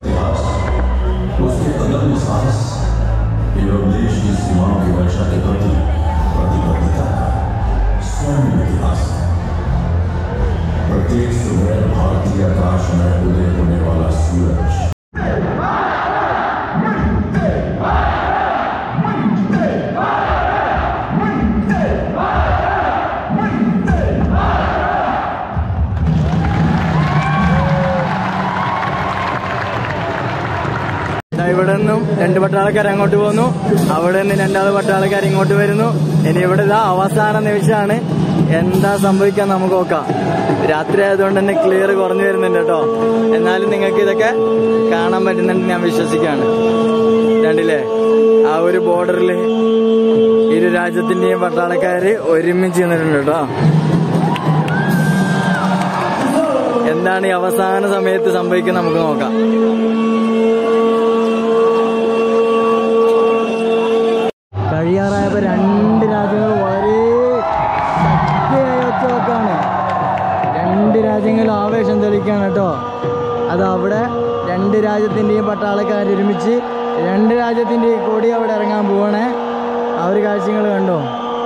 उसके कदम साहस एवं देश की सीमाओं की रक्षा के प्रति प्रतिबद्धता का स्वर्ण इतिहास है प्रत्येक सुबह भारतीय आकाश में उदय होने वाला सूरज ദാ ഇവിടെ നിന്നും രണ്ട് പട്ടാളക്കാർ അങ്ങോട്ട് പോകുന്നു അവിടെ നിന്ന് രണ്ടാമത് പട്ടാളക്കാർ ഇങ്ങോട്ട് വരുന്നു ഇനി ഇവിടെ ഇതാ അവസാന നിമിഷമാണ് എന്താ സംഭവിക്കാൻ നമുക്ക് നോക്കാം രാത്രി ആയതുകൊണ്ട് തന്നെ ക്ലിയർ കുറഞ്ഞു വരുന്നുണ്ട് കേട്ടോ എന്നാലും നിങ്ങൾക്ക് ഇതൊക്കെ കാണാൻ പറ്റുന്നുണ്ട് ഞാൻ വിശ്വസിക്കുകയാണ് രണ്ടില്ലേ ആ ഒരു ബോർഡറിൽ ഇരു രാജ്യത്തിന്റെയും പട്ടാളക്കാര് ഒരുമിച്ച് നിന്നിട്ടുണ്ട് കേട്ടോ എന്താണ് ഈ അവസാന സമയത്ത് സംഭവിക്കുന്നത് നമുക്ക് നോക്കാം കഴിയാറായപ്പോ രണ്ട് രാജ്യങ്ങൾ വളരെ ശക്തിയായ ഒച്ചവെക്കാണ് രണ്ട് രാജ്യങ്ങൾ ആവേശം തെളിയിക്കാണ് കേട്ടോ അത് അവിടെ രണ്ട് രാജ്യത്തിൻ്റെയും പട്ടാളക്കാർ ഒരുമിച്ച് രണ്ട് രാജ്യത്തിൻ്റെയും കൊടി അവിടെ ഇറങ്ങാൻ പോവാണേ ആ ഒരു കാഴ്ചകൾ കണ്ടോ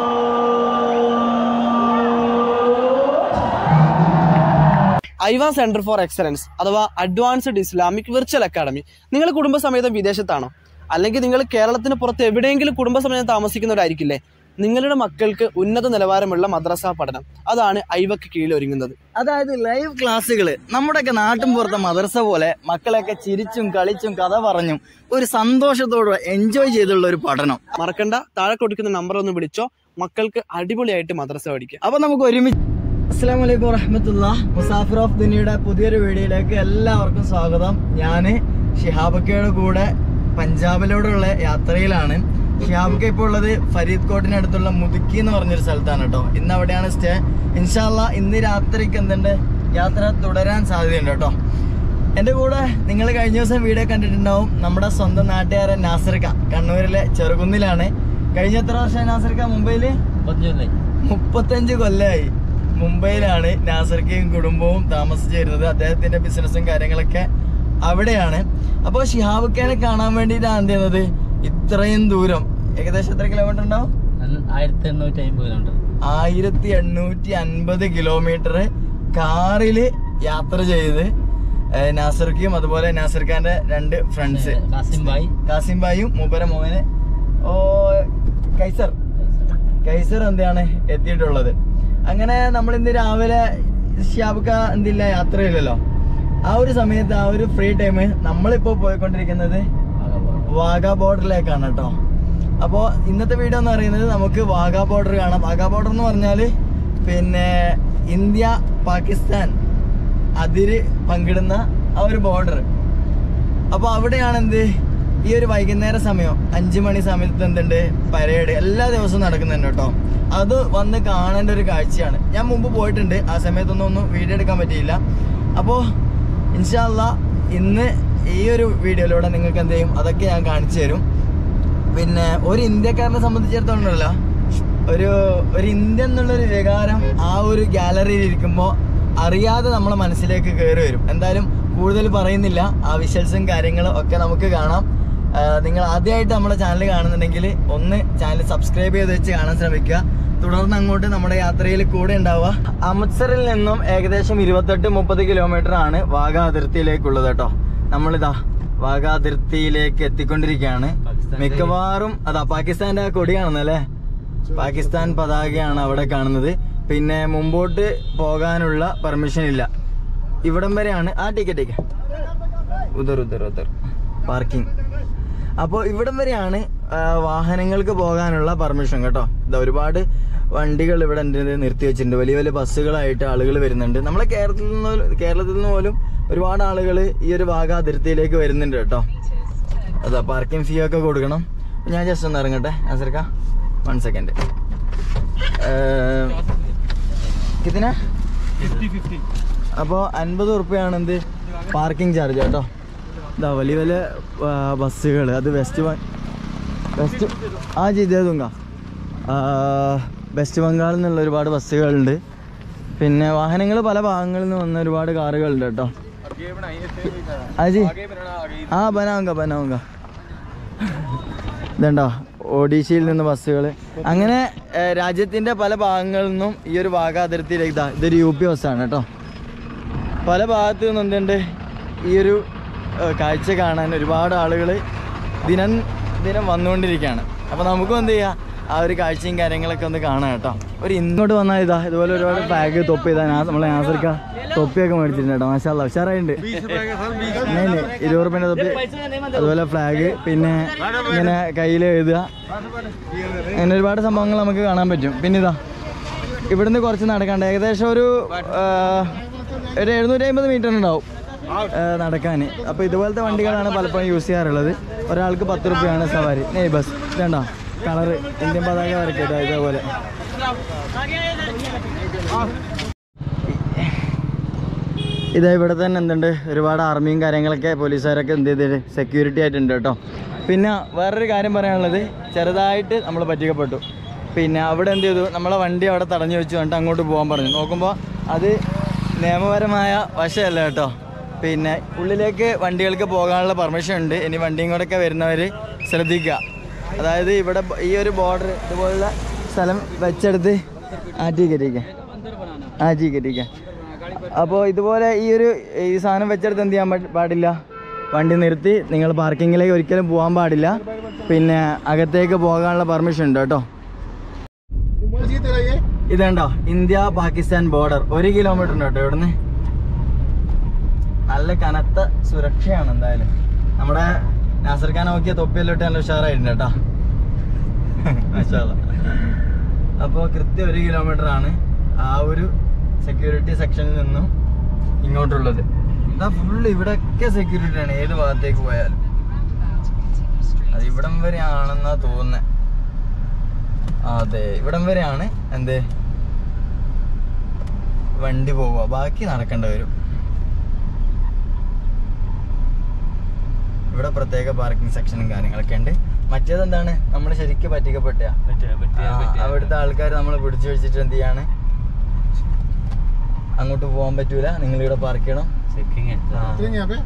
ഐവ സെന്റർ ഫോർ എക്സലൻസ് അഥവാ അഡ്വാൻസ്ഡ് ഇസ്ലാമിക് വിർച്വൽ അക്കാഡമി നിങ്ങൾ കുടുംബസമേതം വിദേശത്താണോ അല്ലെങ്കിൽ നിങ്ങൾ കേരളത്തിന് പുറത്ത് എവിടെയെങ്കിലും കുടുംബസമേതം താമസിക്കുന്നവരായിരിക്കില്ലേ നിങ്ങളുടെ മക്കൾക്ക് ഉന്നത നിലവാരമുള്ള മദ്രസ പഠനം അതാണ് ഐവക്ക് കീഴിൽ ഒരുങ്ങുന്നത് അതായത് ലൈവ് ക്ലാസ്സുകൾ നമ്മുടെയൊക്കെ നാട്ടിൻ പുറത്തെ മദർസ പോലെ മക്കളെയൊക്കെ ചിരിച്ചും കളിച്ചും കഥ പറഞ്ഞും ഒരു സന്തോഷത്തോടെ എൻജോയ് ചെയ്തുള്ള ഒരു പഠനം മറക്കണ്ട താഴെ കൊടുക്കുന്ന നമ്പർ ഒന്ന് വിളിച്ചോ മക്കൾക്ക് അടിപൊളിയായിട്ട് മദ്രസ പഠിക്കാം അപ്പൊ നമുക്ക് ഒരുമിച്ച് അസ്സാം വലൈക്കും വറഹമത്തുള്ള മുസാഫിർ ഓഫ് ദുനിയുടെ പുതിയൊരു വീഡിയോയിലേക്ക് എല്ലാവർക്കും സ്വാഗതം ഞാന് ഷിഹാബക്കയുടെ കൂടെ പഞ്ചാബിലൂടെയുള്ള യാത്രയിലാണ് ഷിഹാബക്ക ഇപ്പോൾ ഉള്ളത് ഫരീദ് കോട്ടിനടുത്തുള്ള മുതുക്കി എന്ന് പറഞ്ഞൊരു സ്ഥലത്താണ് കേട്ടോ ഇന്ന് അവിടെയാണ് സ്റ്റേ ഇൻഷാല്ല ഇന്ന് രാത്രിക്ക് എന്തുണ്ട് യാത്ര തുടരാൻ സാധ്യതയുണ്ട് കേട്ടോ എൻ്റെ കൂടെ നിങ്ങൾ കഴിഞ്ഞ ദിവസം വീഡിയോ കണ്ടിട്ടുണ്ടാവും നമ്മുടെ സ്വന്തം നാട്ടുകാരൻ നാസർക്ക കണ്ണൂരിലെ ചെറുകുന്നിലാണ് കഴിഞ്ഞ എത്ര വർഷം നാസർക്ക മുംബൈയില് മുപ്പത്തഞ്ച് കൊല്ലമായി മുംബൈയിലാണ് നാസർക്കയും കുടുംബവും താമസിച്ചു വരുന്നത് അദ്ദേഹത്തിന്റെ ബിസിനസ്സും കാര്യങ്ങളൊക്കെ അവിടെയാണ് അപ്പോൾ ഷിഹാബുക്കാനെ കാണാൻ വേണ്ടിയിട്ടാണ് എന്ത് ചെയ്യുന്നത് ഇത്രയും ദൂരം ഏകദേശം എത്ര കിലോമീറ്റർ ഉണ്ടാവും ആയിരത്തി എണ്ണൂറ്റി അമ്പത് കിലോമീറ്റർ ആയിരത്തി എണ്ണൂറ്റി അൻപത് കിലോമീറ്റർ കാറില് യാത്ര ചെയ്ത് ഏഹ്, നാസർക്കയും അതുപോലെ നാസർ ഖാന്റെ രണ്ട് ഫ്രണ്ട്സ് കാസിം ഭായ് കാസിം ഭായിയും മൂപ്പര മോഹന് ഓ കൈസർ കൈസർ എന്താണ് എത്തിയിട്ടുള്ളത് അങ്ങനെ നമ്മൾ ഇന്ന് രാവിലെ ഷാബുക്ക എന്തില്ല യാത്രയില്ലല്ലോ ആ ഒരു സമയത്ത് ആ ഒരു ഫ്രീ ടൈം നമ്മളിപ്പോ പോയിക്കൊണ്ടിരിക്കുന്നത് വാഗ ബോർഡറിലേക്കാണ് കേട്ടോ അപ്പോൾ ഇന്നത്തെ വീഡിയോ എന്ന് പറയുന്നത് നമുക്ക് വാഗ ബോർഡർ കാണാം വാഗ ബോർഡർ എന്ന് പറഞ്ഞാൽ പിന്നെ ഇന്ത്യ പാകിസ്ഥാൻ അതിര് പങ്കിടുന്ന ആ ഒരു ബോർഡർ അപ്പോൾ അവിടെയാണ് എന്ത് ഈ ഒരു വൈകുന്നേര സമയം അഞ്ചു മണി സമയത്ത് എന്തുണ്ട് പരേഡ് എല്ലാ ദിവസവും നടക്കുന്നുണ്ട് കേട്ടോ അത് വന്ന് കാണേണ്ട ഒരു കാഴ്ചയാണ് ഞാൻ മുമ്പ് പോയിട്ടുണ്ട് ആ സമയത്തൊന്നും ഒന്നും വീഡിയോ എടുക്കാൻ പറ്റിയില്ല അപ്പോൾ ഇൻഷാല്ല ഇന്ന് ഈ ഒരു വീഡിയോയിലൂടെ നിങ്ങൾക്ക് എന്ത് ചെയ്യും അതൊക്കെ ഞാൻ കാണിച്ചു തരും പിന്നെ ഒരു ഇന്ത്യക്കാരനെ സംബന്ധിച്ചിടത്തോളം ഉണ്ടല്ലോ ഒരു ഒരു ഇന്ത്യ എന്നുള്ളൊരു വികാരം ആ ഒരു ഗാലറിയിൽ ഇരിക്കുമ്പോൾ അറിയാതെ നമ്മളെ മനസ്സിലേക്ക് കയറി വരും എന്തായാലും കൂടുതൽ പറയുന്നില്ല ആ വിഷ്വൽസും കാര്യങ്ങളും ഒക്കെ നമുക്ക് കാണാം ആ, നിങ്ങൾ ആദ്യമായിട്ട് നമ്മുടെ ചാനൽ കാണുന്നുണ്ടെങ്കിൽ ഒന്ന് ചാനൽ സബ്സ്ക്രൈബ് ചെയ്ത് വെച്ച് കാണാൻ ശ്രമിക്കുക തുടർന്ന് അങ്ങോട്ട് നമ്മുടെ യാത്രയിൽ കൂടെ ഉണ്ടാവുക അമൃത്സറിൽ നിന്നും ഏകദേശം ഇരുപത്തെട്ട് മുപ്പത് കിലോമീറ്റർ ആണ് വാഗ അതിർത്തിയിലേക്കുള്ളത് കേട്ടോ നമ്മളിതാ വാഗ അതിർത്തിയിലേക്ക് എത്തിക്കൊണ്ടിരിക്കുകയാണ് പാകിസ്ഥാന്റെ- മിക്കവാറും അതാ പാകിസ്ഥാന്റെ ആ കൊടി കാണുന്നല്ലേ പാകിസ്ഥാൻ പതാകയാണ് അവിടെ കാണുന്നത് പിന്നെ മുമ്പോട്ട് പോകാനുള്ള പെർമിഷൻ ഇല്ല ഇവിടം വരെയാണ് ആ ടിക്കറ്റ് ഉദർ ഉദർ ഉദർ പാർക്കിംഗ് അപ്പോൾ ഇവിടം വരെയാണ് ആ, വാഹനങ്ങൾക്ക് പോകാനുള്ള പെർമിഷൻ കേട്ടോ ഇതാ ഒരുപാട് വണ്ടികൾ ഇവിടെ ഉണ്ട് നിർത്തി വെച്ചിട്ടുണ്ട് വലിയ വലിയ ബസ്സുകളായിട്ട് ആളുകൾ വരുന്നുണ്ട് നമ്മളെ കേരളത്തിൽ നിന്ന് കേരളത്തിൽ നിന്ന് പോലും ഒരുപാട് ആളുകൾ ഈ ഒരു ഭാഗ അതിർത്തിയിലേക്ക് വരുന്നുണ്ട് കേട്ടോ അതാ പാർക്കിംഗ് ഫീ ഒക്കെ കൊടുക്കണം ഞാൻ ജസ്റ്റ് ഒന്ന് ഇറങ്ങട്ടെ നാസർക്ക വൺ സെക്കൻഡ് കിത്തിന അപ്പോൾ അൻപത് ഉറുപ്പ്യാണ് എന്ത് പാർക്കിംഗ് ചാർജ് കേട്ടോ ഇതാ വലിയ വലിയ ബസ്സുകൾ അത് വെസ്റ്റ് ബംഗ് വെസ്റ്റ് ആ ചെയ്തേതുങ്ക വെസ്റ്റ് ബംഗാളിൽ നിന്നുള്ള ഒരുപാട് ബസ്സുകളുണ്ട് പിന്നെ വാഹനങ്ങൾ പല ഭാഗങ്ങളിൽ നിന്ന് വന്ന ഒരുപാട് കാറുകളുണ്ട് കേട്ടോ അജി ആ ബനാവുക ബനാവുക ഇതുണ്ടോ ഒഡീഷയിൽ നിന്ന് ബസ്സുകൾ അങ്ങനെ ഏഹ്, രാജ്യത്തിന്റെ പല ഭാഗങ്ങളിൽ നിന്നും ഈ ഒരു ഭാഗ അതിർത്തിയിലേക്ക് ഇതാ ഇതൊരു യു പി ബസ്സാണ് കേട്ടോ പല ഭാഗത്തു നിന്നും എന്തുണ്ട് ഈ ഒരു ഏഹ്, കാഴ്ച കാണാൻ ഒരുപാട് ആളുകൾ ദിനം ദിനം വന്നുകൊണ്ടിരിക്കുകയാണ് അപ്പോൾ നമുക്കും എന്ത് ചെയ്യാം ആ ഒരു കാഴ്ചയും കാര്യങ്ങളൊക്കെ ഒന്ന് കാണാം കേട്ടോ ഒരു ഇങ്ങോട്ട് വന്നാൽ ഇതാ ഇതുപോലെ ഒരുപാട് ബാഗ് തൊപ്പി ഇതാ ഞാൻ നമ്മളെ നാസർക്ക തൊപ്പിയൊക്കെ മേടിച്ചിട്ടുണ്ട് കേട്ടോ മാഷാല്ല ഉഷാറായിട്ടുണ്ട് ഇങ്ങനെ ഇരുപത് റുപ്യൻ്റെ തൊപ്പി അതുപോലെ ഫ്ലാഗ് പിന്നെ ഇങ്ങനെ കയ്യിൽ എഴുതുക അങ്ങനെ ഒരുപാട് സംഭവങ്ങൾ നമുക്ക് കാണാൻ പറ്റും പിന്നെ ഇതാ ഇവിടുന്ന് കുറച്ച് നടക്കാണ്ട് ഏകദേശം ഒരു ആ, ഒരു എഴുന്നൂറ്റി അമ്പത് മീറ്റർ ഉണ്ടാവും ആ, നടക്കാൻ അപ്പോൾ ഇതുപോലത്തെ വണ്ടികളാണ് പലപ്പോഴും യൂസ് ചെയ്യാറുള്ളത് ഒരാൾക്ക് പത്ത് റുപ്യാണ് സവാരി നെയ് ബസ് ഇതേണ്ടോ കളറ് ഇന്ത്യൻ പതാക വരയ്ക്കട്ടോ ഇതേപോലെ ഇതാ ഇവിടെ തന്നെ എന്തുണ്ട് ഒരുപാട് ആർമിയും കാര്യങ്ങളൊക്കെ പോലീസുകാരൊക്കെ എന്ത് ചെയ്തിട്ട് സെക്യൂരിറ്റി ആയിട്ടുണ്ട് കേട്ടോ പിന്നെ വേറൊരു കാര്യം പറയാനുള്ളത് ചെറുതായിട്ട് നമ്മൾ പറ്റിക്കപ്പെട്ടു പിന്നെ അവിടെ എന്ത് ചെയ്തു നമ്മളെ വണ്ടി അവിടെ തടഞ്ഞു വെച്ചു എന്നിട്ട് അങ്ങോട്ട് പോകാൻ പറഞ്ഞു നോക്കുമ്പോൾ അത് നിയമപരമായ വശമല്ല കേട്ടോ പിന്നെ ഉള്ളിലേക്ക് വണ്ടികൾക്ക് പോകാനുള്ള പെർമിഷൻ ഉണ്ട് ഇനി വണ്ടിയും കൂടെ ഒക്കെ വരുന്നവർ ശ്രദ്ധിക്കുക അതായത് ഇവിടെ ബ- ഈ ഒരു ബോർഡർ ഇതുപോലുള്ള സ്ഥലം വെച്ചെടുത്ത് ആറ്റി കയറ്റിക്കുക ആറ്റി കയറ്റിക്കുക അപ്പോൾ ഇതുപോലെ ഈ ഒരു ഈ സാധനം വെച്ചെടുത്ത് എന്ത് ചെയ്യാൻ പാ- പാടില്ല വണ്ടി നിർത്തി നിങ്ങൾ പാർക്കിങ്ങിലേക്ക് ഒരിക്കലും പോകാൻ പാടില്ല പിന്നെ അകത്തേക്ക് പോകാനുള്ള പെർമിഷൻ ഉണ്ട് കേട്ടോ ഇതുണ്ടോ ഇന്ത്യ പാകിസ്ഥാൻ ബോർഡർ ഒരു കിലോമീറ്റർ ഉണ്ട് കേട്ടോ ഇവിടുന്ന് നല്ല കനത്ത സുരക്ഷയാണ് എന്തായാലും നമ്മുടെ നാസർ ഖാൻ നോക്കിയ തൊപ്പിയെല്ലാം ഇട്ട് നല്ല ഉഷാറായിട്ടുണ്ട് കേട്ടോ അപ്പോൾ കൃത്യം ഒരു കിലോമീറ്റർ ആണ് ആ ഒരു സെക്യൂരിറ്റി സെക്ഷനിൽ നിന്നും ഇങ്ങോട്ടുള്ളത് ഇതാ ഫുള്ള് ഇവിടെയൊക്കെ സെക്യൂരിറ്റി ആണ് ഏത് ഭാഗത്തേക്ക് പോയാലും അത് ഇവിടം വരെ ആണെന്നാ തോന്നുന്നത് അതെ ഇവിടം വരെയാണ് എന്ത് വണ്ടി പോവുക ബാക്കി നടക്കേണ്ടി വരും ഇവിടെ പ്രത്യേക പാർക്കിംഗ് സെക്ഷനും കാര്യങ്ങളൊക്കെ ഉണ്ട് മറ്റേത് എന്താണ് നമ്മൾ ശരിക്കും പറ്റിക്കപ്പെട്ട അവിടുത്തെ ആൾക്കാർ നമ്മൾ പിടിച്ചു വെച്ചിട്ട് എന്ത് ചെയ്യാണ് അങ്ങോട്ട് പോകാൻ പറ്റൂല നിങ്ങൾ ഇവിടെ പാർക്ക് ചെയ്യണം ചെക്കിങ് ആ.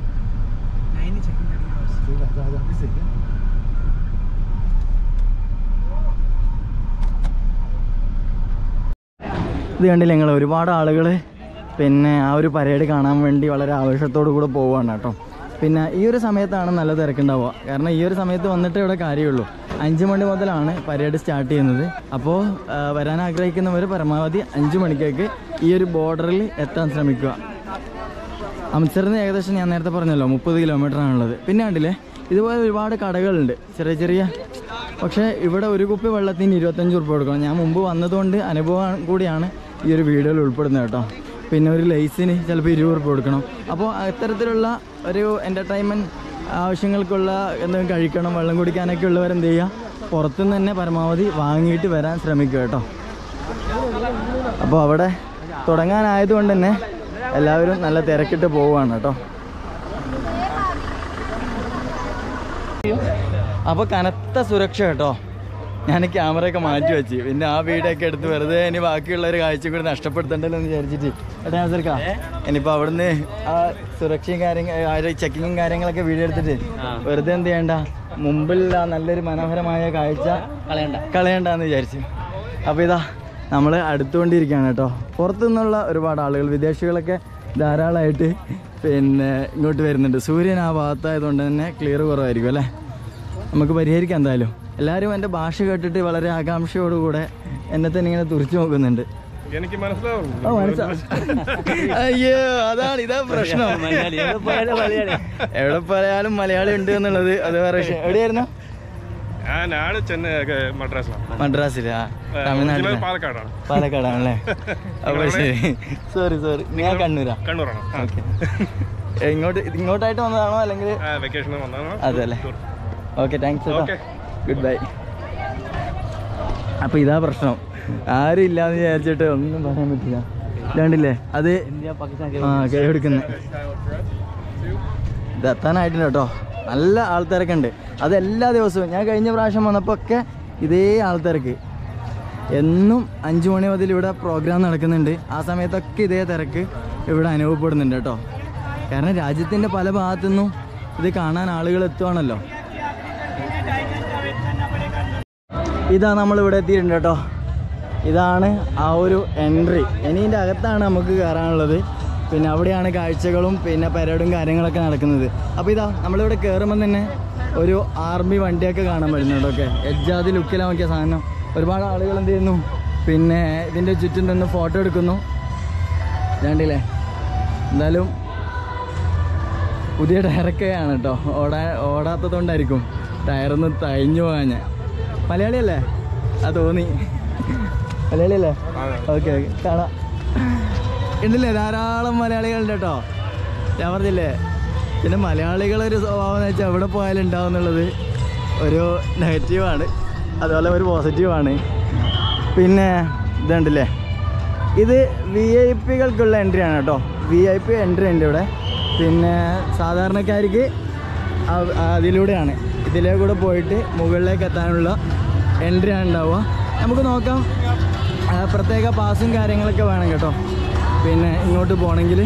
ഇത് കണ്ടില്ല നിങ്ങൾ ഒരുപാട് ആളുകൾ പിന്നെ ആ ഒരു പരേഡ് കാണാൻ വേണ്ടി വളരെ ആവേശത്തോടു കൂടെ പോവുകയാണ് കേട്ടോ പിന്നെ ഈ ഒരു സമയത്താണ് നല്ല തിരക്കുണ്ടാവുക കാരണം ഈ ഒരു സമയത്ത് വന്നിട്ട് ഇവിടെ കാര്യമുള്ളൂ അഞ്ച് മണി മുതലാണ് പരേഡ് സ്റ്റാർട്ട് ചെയ്യുന്നത് അപ്പോൾ ആ, വരാൻ ആഗ്രഹിക്കുന്നവർ പരമാവധി അഞ്ച് മണിക്കേക്ക് ഈ ഒരു ബോർഡറിൽ എത്താൻ ശ്രമിക്കുക അമൃത്സറിന് ഏകദേശം ഞാൻ നേരത്തെ പറഞ്ഞല്ലോ മുപ്പത് കിലോമീറ്റർ ആണുള്ളത് പിന്നെ കണ്ടില്ലേ ഇതുപോലെ ഒരുപാട് കടകളുണ്ട് ചെറിയ ചെറിയ പക്ഷേ ഇവിടെ ഒരു കുപ്പി വെള്ളത്തിന് ഇരുപത്തഞ്ച് ഉറുപ്പ് കൊടുക്കണം ഞാൻ മുമ്പ് വന്നതുകൊണ്ട് അനുഭവം കൂടിയാണ് ഈ ഒരു വീഡിയോയിൽ ഉൾപ്പെടുന്നത് കേട്ടോ പിന്നെ ഒരു ലൈസിന് ചിലപ്പോൾ ഇരുപത് ഉറുപ്പ് കൊടുക്കണം അപ്പോൾ അത്തരത്തിലുള്ള ഒരു എൻ്റർടൈൻമെൻറ്റ് ആവശ്യങ്ങൾക്കുള്ള എന്തെങ്കിലും കഴിക്കണം വെള്ളം കുടിക്കാനൊക്കെ ഉള്ളവർ എന്ത് ചെയ്യുക പുറത്തുനിന്ന് തന്നെ പരമാവധി വാങ്ങിയിട്ട് വരാൻ ശ്രമിക്കുക കേട്ടോ അപ്പോൾ അവിടെ തുടങ്ങാനായതുകൊണ്ട് തന്നെ എല്ലാവരും നല്ല തിരക്കിട്ട് പോവുകയാണ് കേട്ടോ അപ്പോൾ കനത്ത സുരക്ഷ കേട്ടോ ഞാൻ ക്യാമറയൊക്കെ മാറ്റി വെച്ച് പിന്നെ ആ വീടൊക്കെ എടുത്ത് വെറുതെ ഇനി ബാക്കിയുള്ള ഒരു കാഴ്ച കൂടി നഷ്ടപ്പെടുത്തണ്ടല്ലോ എന്ന് വിചാരിച്ചിട്ട് ഏട്ടാ നാസർക്കാ ഇനിയിപ്പോൾ അവിടുന്ന് ആ സുരക്ഷയും കാര്യങ്ങൾ ആ ഒരു ചെക്കിങ്ങും കാര്യങ്ങളൊക്കെ വീഡിയോ എടുത്തിട്ട് വെറുതെ എന്ത് ചെയ്യണ്ട മുമ്പിലുള്ള ആ നല്ലൊരു മനോഹരമായ കാഴ്ച കളയണ്ട കളയണ്ടെന്ന് വിചാരിച്ചു അപ്പോൾ ഇതാ നമ്മൾ അടുത്തുകൊണ്ടിരിക്കുകയാണ് കേട്ടോ പുറത്തു നിന്നുള്ള ഒരുപാട് ആളുകൾ വിദേശികളൊക്കെ ധാരാളമായിട്ട് പിന്നെ ഇങ്ങോട്ട് വരുന്നുണ്ട് സൂര്യൻ ആ ഭാഗത്തായതുകൊണ്ട് തന്നെ ക്ലിയർ കുറവായിരിക്കും അല്ലേ നമുക്ക് പരിഹരിക്കാം എന്തായാലും എല്ലാവരും എൻ്റെ ഭാഷ കേട്ടിട്ട് വളരെ ആകാംക്ഷയോടുകൂടെ എന്നെ തന്നെ ഇങ്ങനെ തുറിച്ചു നോക്കുന്നുണ്ട് എനിക്ക് മനസ്സിലാവും ഓ, മനസ്സിലാ- അയ്യോ അതാണ് ഇതാ പ്രശ്നം എവിടെ പോയാലും മലയാളി ഉണ്ട് എന്നുള്ളത് അത് വേറെ വിഷയം എവിടെയായിരുന്നു ആ നാട് ചെന്നൈ ഒക്കെ മദ്രാസിലാണ് മദ്രാസിലാ തമിഴ്നാട്ടിൽ ഒറിജിനൽ പാലക്കാടാണ് പാലക്കാടാണല്ലേ അപ്പോൾ ശരി സോറി സോറി ഞാൻ കണ്ണൂരാ കണ്ണൂരാണ് ഓക്കെ ഇങ്ങോട്ട് ഇങ്ങോട്ടായിട്ട് വന്നതാണോ അല്ലെങ്കിൽ വെക്കേഷന് വന്നതാണ് അതെ അല്ലേ ഓക്കെ താങ്ക്സ് കേട്ടോ Okay. ഗുഡ് ബൈ അപ്പോൾ ഇതാ പ്രശ്നം ആരും ഇല്ലാന്ന് വിചാരിച്ചിട്ട് ഒന്നും പറയാൻ പറ്റില്ല ഇതാണ്ടില്ലേ അത് ഇന്ത്യ പാകിസ്ഥാൻ ആ കൈയെടുക്കുന്നത് ഇത് എത്താനായിട്ടുണ്ട് കേട്ടോ നല്ല ആൾത്തിരക്കുണ്ട് ഉണ്ട് അത് എല്ലാ ദിവസവും ഞാൻ കഴിഞ്ഞ പ്രാവശ്യം വന്നപ്പോൾ ഒക്കെ ഇതേ ആൾത്തിരക്ക് എന്നും അഞ്ചു മണി മുതൽ ഇവിടെ പ്രോഗ്രാം നടക്കുന്നുണ്ട് ആ സമയത്തൊക്കെ ഇതേ തിരക്ക് ഇവിടെ അനുഭവപ്പെടുന്നുണ്ട് കേട്ടോ കാരണം രാജ്യത്തിൻ്റെ പല ഭാഗത്തുനിന്നും ഇത് കാണാൻ ആളുകൾ എത്തുവാണല്ലോ ഇതാ നമ്മൾ ഇവിടെ എത്തിയിട്ടുണ്ട് കേട്ടോ ഇതാണ് ആ ഒരു എൻട്രി ഇനി ഇതിൻ്റെ അകത്താണ് നമുക്ക് കയറാനുള്ളത് പിന്നെ അവിടെയാണ് കാഴ്ചകളും പിന്നെ പരേഡും കാര്യങ്ങളൊക്കെ നടക്കുന്നത് അപ്പോൾ ഇതാ നമ്മളിവിടെ കയറുമ്പോൾ തന്നെ ഒരു ആർമി വണ്ടിയൊക്കെ കാണാൻ പറ്റുന്നുണ്ട് ഓക്കെ എജ്ജാതി ലുക്കിലാണ് നോക്കിയ സാധനം ഒരുപാട് ആളുകൾ എന്ത് ചെയ്യുന്നു പിന്നെ ഇതിൻ്റെ ചുറ്റും നിന്ന് ഫോട്ടോ എടുക്കുന്നു രണ്ടില്ലേ എന്തായാലും പുതിയ ടയറൊക്കെയാണ് കേട്ടോ ഓടാ ഓടാത്തതുകൊണ്ടായിരിക്കും ടയറൊന്ന് തഴിഞ്ഞു പോകാൻ ഞാൻ മലയാളിയല്ലേ ആ തോന്നി മലയാളിയല്ലേ ഓക്കെ ഓക്കെ കാണാം ഉണ്ടല്ലേ ധാരാളം മലയാളികളുണ്ട് കേട്ടോ ഞാൻ പറഞ്ഞില്ലേ പിന്നെ മലയാളികളൊരു സ്വഭാവം എന്ന് വെച്ചാൽ എവിടെ പോയാലും ഉണ്ടാവും എന്നുള്ളത് ഒരു നെഗറ്റീവാണ് അതുപോലെ ഒരു പോസിറ്റീവാണ് പിന്നെ ഇതുണ്ടല്ലേ ഇത് വി ഐ പികൾക്കുള്ള എൻട്രി ആണ് കേട്ടോ വി ഐ പി എൻട്രി ഉണ്ട് ഇവിടെ പിന്നെ സാധാരണക്കാർക്ക് അവ- അതിലൂടെയാണ് ഇതിലേ കൂടെ പോയിട്ട് മുകളിലേക്ക് എത്താനുള്ള എൻട്രി ആണ് ഉണ്ടാവുക നമുക്ക് നോക്കാം ആ, പ്രത്യേക പാസും കാര്യങ്ങളൊക്കെ വേണം കേട്ടോ പിന്നെ ഇങ്ങോട്ട് പോകണമെങ്കിൽ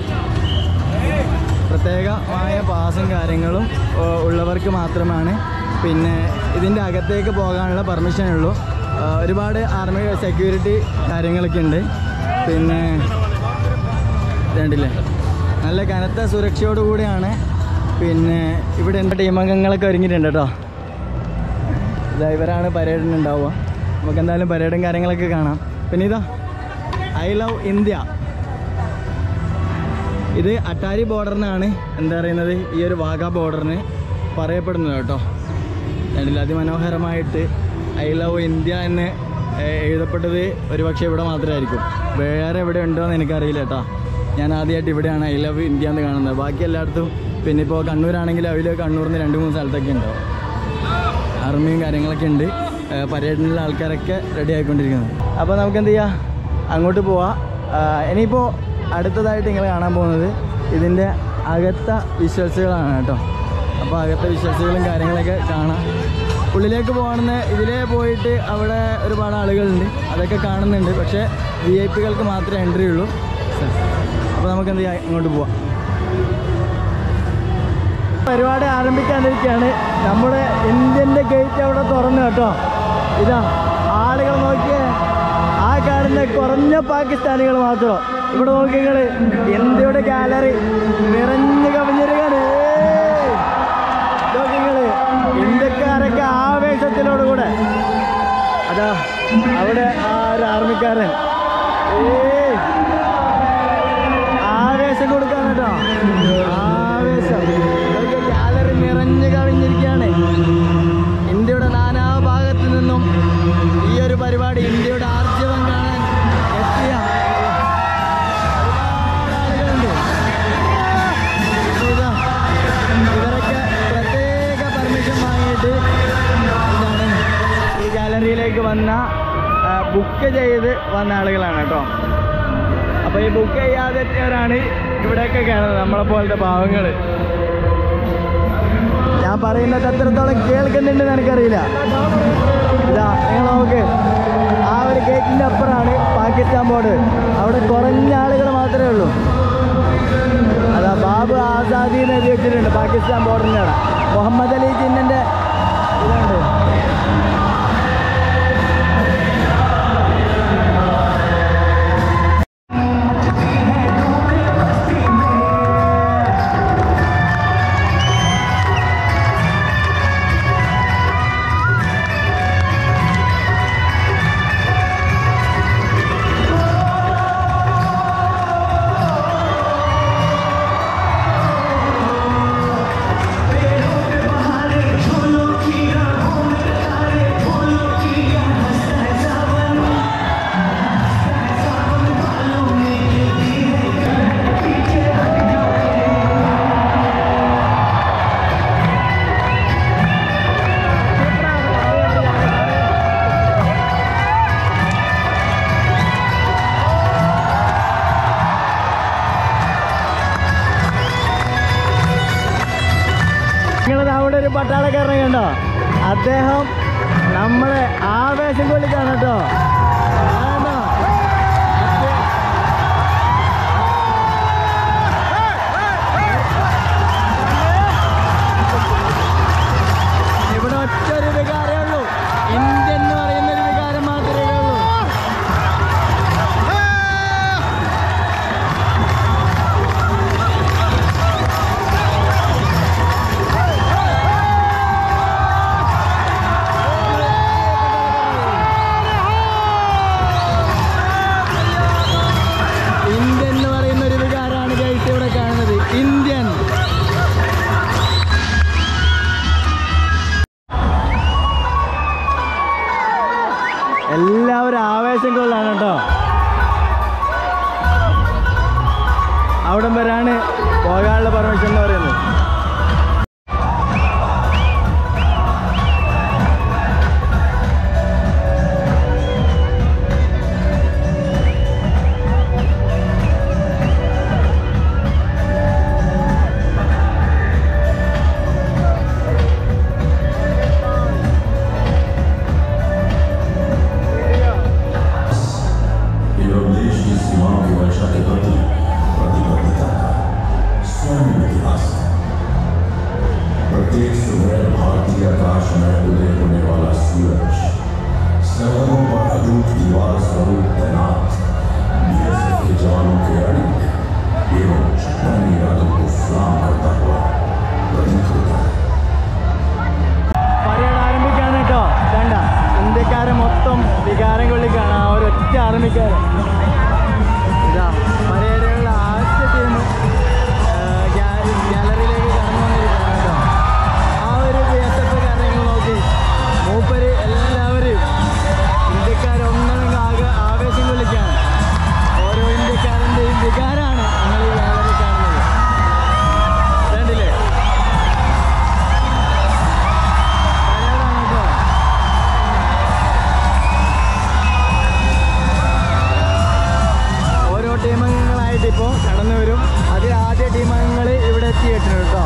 പ്രത്യേകമായ പാസും കാര്യങ്ങളും ഓ, ഉള്ളവർക്ക് മാത്രമാണ് പിന്നെ ഇതിൻ്റെ അകത്തേക്ക് പോകാനുള്ള പെർമിഷൻ ഉള്ളൂ ആ, ഒരുപാട് ആർമി സെക്യൂരിറ്റി കാര്യങ്ങളൊക്കെ ഉണ്ട് പിന്നെ രണ്ടില്ലേ നല്ല കനത്ത സുരക്ഷയോട് കൂടിയാണ് പിന്നെ ഇവിടെ എൻ്റെ ടീമംഗങ്ങളൊക്കെ ഒരുങ്ങിയിട്ടുണ്ട് കേട്ടോ ഇതാ ഇവരാണ് പരേഡിന് ഉണ്ടാവുക നമുക്ക് എന്തായാലും പരേഡും കാര്യങ്ങളൊക്കെ കാണാം പിന്നെ ഇതാ ഐ ലവ് ഇന്ത്യ ഇത് അട്ടാരി ബോർഡറിനാണ് എന്താ പറയുന്നത് ഈ ഒരു വാഗ ബോർഡറിന് പറയപ്പെടുന്നത് കേട്ടോ രണ്ടിൽ അതിമനോഹരമായിട്ട് ഐ ലവ് ഇന്ത്യ എന്ന് ഏഹ്, എഴുതപ്പെട്ടത് ഒരുപക്ഷെ ഇവിടെ മാത്രമായിരിക്കും വേറെ എവിടെ ഉണ്ടോ എന്ന് എനിക്കറിയില്ല കേട്ടോ ഞാൻ ആദ്യമായിട്ട് ഇവിടെയാണ് ഐ ലവ് ഇന്ത്യ എന്ന് കാണുന്നത് ബാക്കി എല്ലായിടത്തും പിന്നെ ഇപ്പോൾ കണ്ണൂരാണെങ്കിൽ അതിൽ കണ്ണൂരിൽ നിന്ന് രണ്ട് മൂന്ന് സ്ഥലത്തൊക്കെ ഉണ്ടാവും ആർമിയും കാര്യങ്ങളൊക്കെ ഉണ്ട് ഏഹ് പര്യടനത്തിലുള്ള ആൾക്കാരൊക്കെ റെഡി ആയിക്കൊണ്ടിരിക്കുന്നത് അപ്പോൾ നമുക്ക് എന്ത് ചെയ്യാം അങ്ങോട്ട് പോവാം ആഹ് ഇനിയിപ്പോൾ അടുത്തതായിട്ട് നിങ്ങൾ കാണാൻ പോകുന്നത് ഇതിൻ്റെ അകത്ത വിശ്വസുകളാണ് കേട്ടോ അപ്പോൾ അകത്ത വിശ്വസുകളും കാര്യങ്ങളൊക്കെ കാണാം ഉള്ളിലേക്ക് പോകുന്ന ഇതിലേ പോയിട്ട് അവിടെ ഒരുപാട് ആളുകളുണ്ട് അതൊക്കെ കാണുന്നുണ്ട് പക്ഷേ വി ഐ പികൾക്ക് മാത്രമേ എൻട്രി ഉള്ളൂ അപ്പോൾ നമുക്ക് എന്ത് ചെയ്യാം ഇങ്ങോട്ട് പോവാം പരിപാടി ആരംഭിക്കാനിരിക്കുകയാണ് നമ്മുടെ ഇന്ത്യൻ്റെ ഗേറ്റ് അവിടെ തുറന്നു കേട്ടോ ഇതാ ആളുകൾ നോക്കിയേ ആ കാണുന്ന കുറഞ്ഞ പാകിസ്ഥാനികൾ മാത്രം ഇവിടെ നോക്കി നിങ്ങൾ ഇന്ത്യയുടെ ഗാലറി നിറഞ്ഞു കവിഞ്ഞിരിക്കുകയാണ് ഏയ്! നോക്കി നിങ്ങള് ഇന്ത്യക്കാരൊക്കെ ആവേശത്തിനോടുകൂടെ അതാ അവിടെ ആ ഒരു ആർമിക്കാരൻ ഏയ്! ആവേശം കൊടുക്കാൻ കേട്ടോ ആവേശം ഇതൊക്കെ ഗാലറി നിറഞ്ഞു കവിഞ്ഞിരിക്കുകയാണ് ഇന്ത്യയുടെ നാനാഭാഗത്തു നിന്നും ഈ ഒരു പരിപാടി ഇന്ത്യയുടെ ആർജവം കാണാൻ എത്തിയ ഒരുപാട് ആളുകളുണ്ട് ഇതാ, ഇവരൊക്കെ പ്രത്യേക പെർമിഷൻ വാങ്ങിയിട്ട് എന്താണ് ഈ ഗാലറിയിലേക്ക് വന്ന ബുക്ക് ചെയ്ത് വന്ന ആളുകളാണ് കേട്ടോ അപ്പോൾ ഈ ബുക്ക് ചെയ്യാതെത്തിയവരാണ് ഇവിടെയൊക്കെ കാണുന്നത് നമ്മളെ പോലത്തെ പാവങ്ങൾ ഞാൻ പറയുന്നത് എത്രത്തോളം കേൾക്കുന്നുണ്ടെന്ന് എനിക്കറിയില്ല ഇതാ നിങ്ങൾ നോക്ക് ആ ഒരു ഗേറ്റിൻ്റെ അപ്പുറമാണ് പാകിസ്ഥാൻ ബോർഡ് അവിടെ കുറഞ്ഞ ആളുകൾ മാത്രമേ ഉള്ളൂ അതാ ബാബു ആസാദി എന്ന് എഴുതി വെച്ചിട്ടുണ്ട് പാകിസ്ഥാൻ ബോർഡിൻ്റെ അവിടെ മുഹമ്മദ് അലി ജിന്നൻ്റെ ഇതുണ്ട് നിങ്ങളത് അവിടെ ഒരു പട്ടാളക്കാരനെ കണ്ടോ അദ്ദേഹം നമ്മളെ ആവേശം കൊള്ളിക്കാണ് കേട്ടോ ആണോ? प्रत्येक सुबह भारतीय आकाश में उदय होने वाला सूरज सरहदों पर अटूट दीवार स्वरूप तैनात बीएसएफ के जवानों के अड़िग एवं चट्टानी इरादों को सलाम करता हुआ प्रतीत होता है പരേഡ് ആരംഭിക്കാണ് കേട്ടോ കണ്ട ഇന്ത്യക്കാരെ മൊത്തം വികാരം കൊള്ളിക്കാണ് ആ ഒരൊറ്റ ആർമിക്കാരൻ ഇതാ പരേഡുകളുടെ ആദ്യത്തെ ടീം ഗാലറിയിലേക്ക് കടന്നു വന്നിരിക്കുകയാണ് കേട്ടോ ആ ഒരു ബി എസ് എഫ് കാര്യങ്ങൾ നോക്കി മൂപ്പര് എല്ലാവരും ഇന്ത്യക്കാരൊന്നും ആകെ ആവേശം കൊള്ളിക്കാണ് ഓരോ ഇന്ത്യക്കാരൻ്റെയും വികാരമാണ് നിങ്ങൾ ഈ ഗാലറി കാണുന്നത് കണ്ടില്ലേ പരേഡാണ് കേട്ടോ ഓരോ ടീമംഗങ്ങളായിട്ട് ഇപ്പോൾ കടന്നു വരും അതിൽ ആദ്യ ടീമംഗങ്ങൾ ഇവിടെ എത്തിയിട്ടുണ്ട് കേട്ടോ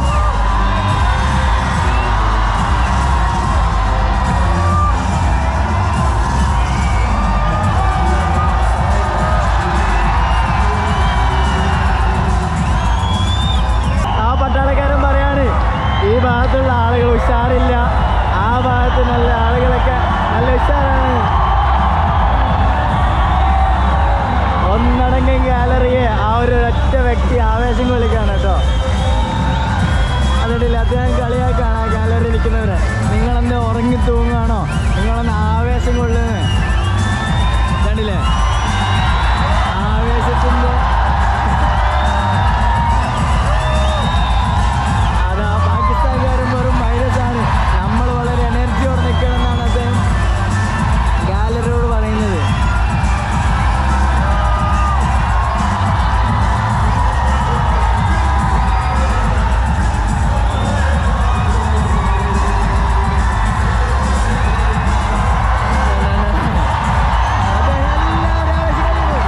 ആ പട്ടാളക്കാരൻ പറയാണ് ഈ ഭാഗത്തുള്ള ആളുകൾ ഉഷാറില്ല ആ ഭാഗത്ത് നല്ല ആളുകളൊക്കെ നല്ല ഉഷാറാണ് ഒന്നടങ്കം ഗാലറിയെ ആ ഒരു ഒറ്റ വ്യക്തി ആവേശം കൊള്ളിക്കാണ് കേട്ടോ അതുകൊണ്ടില്ല അദ്ദേഹം കളിയാക്കാണ് ആ ഗാലറി നിൽക്കുന്നവരെ നിങ്ങളെന്ത് ഉറങ്ങി തൂങ്ങുകയാണോ നിങ്ങളൊന്ന് ആവേശം കൊള്ളുന്നത് കണ്ടില്ലേ ആവേശത്തിൻ്റെ അതാ പാകിസ്ഥാൻകാരൻ വെറും മൈനസാണ് നമ്മൾ വളരെ എനർജിയോടെ നിൽക്കണം എന്നാണ് അദ്ദേഹം ഗാലറിയോട് പറയുന്നത് അദ്ദേഹം എല്ലാവരും ആവേശിക്കുന്നു